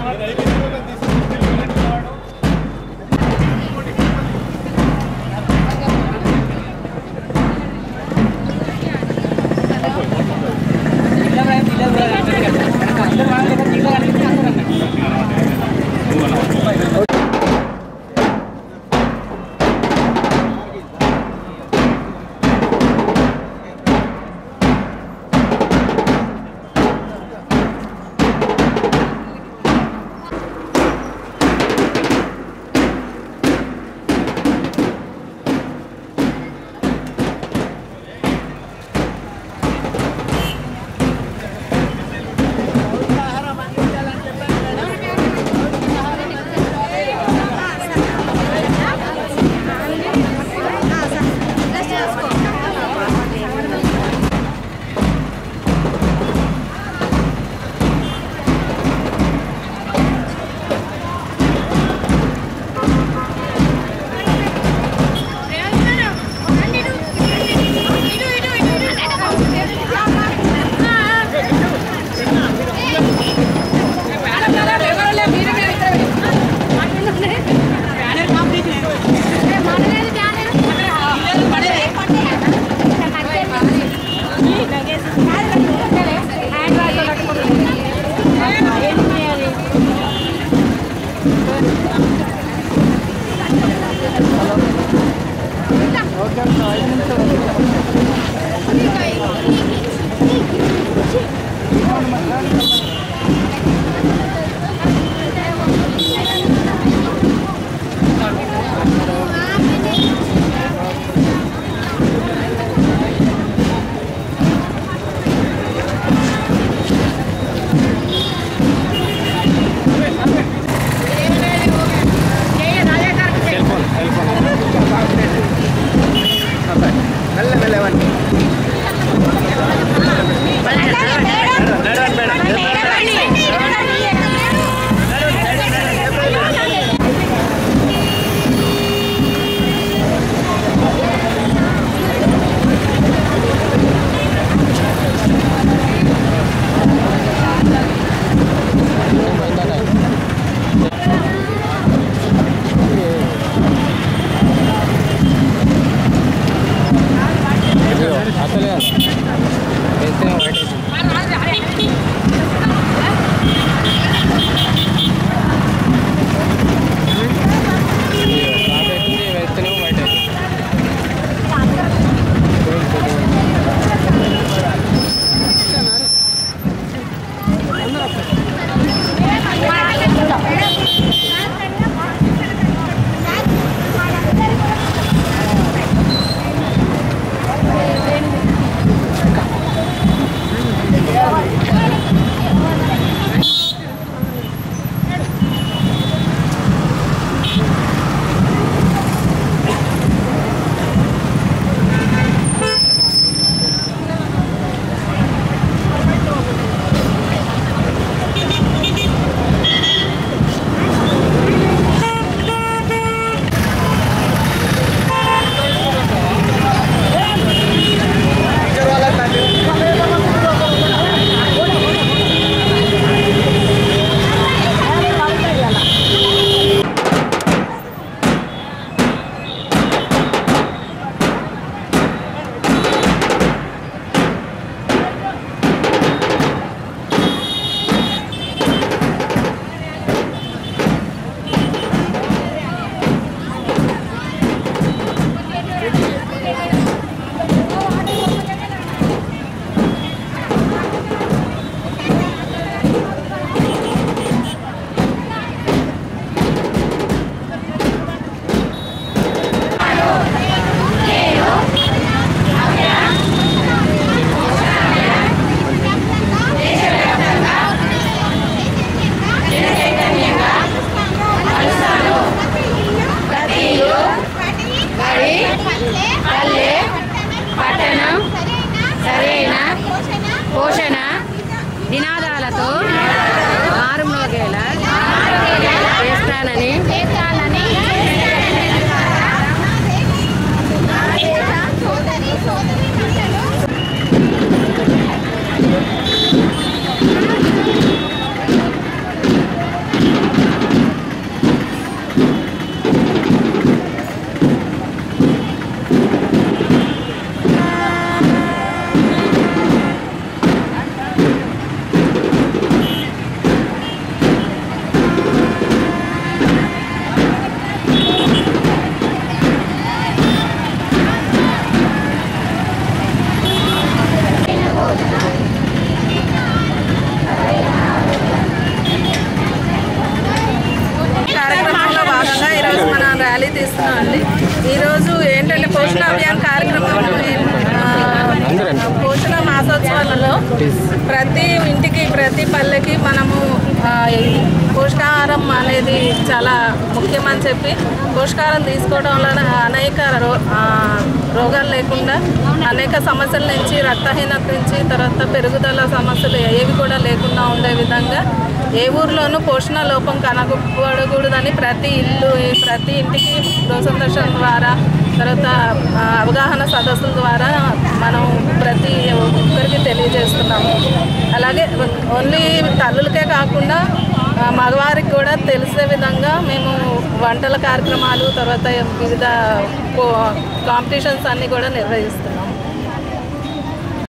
అసలే ఇంటికి ప్రతి పల్లెకి మనము ఆ, ఈ పోషకాహారం అనేది చాలా ముఖ్యమని చెప్పి పోషకాహారం తీసుకోవడం వలన అనేక రో ఆ, రోగాలు లేకుండా అనేక సమస్యల నుంచి రక్తహీనత నుంచి తర్వాత పెరుగుదల సమస్యలు ఏవి కూడా లేకుండా ఉండే విధంగా ఏ ఊర్లోనూ పోషణ లోపం కనకూడదని ప్రతి ఇల్లు ప్రతి ఇంటికి గృహ సందర్శన ద్వారా తర్వాత ఆ, అవగాహన సదస్సుల ద్వారా మనం ప్రతి ఒక్కరికి తెలియజేస్తున్నాము అలాగే ఓన్లీ తల్లులకే కాకుండా ఆ, మగవారికి కూడా తెలిసే విధంగా మేము వంటల కార్యక్రమాలు తర్వాత వివిధ కాంపిటీషన్స్ అన్నీ కూడా నిర్వహిస్తున్నాం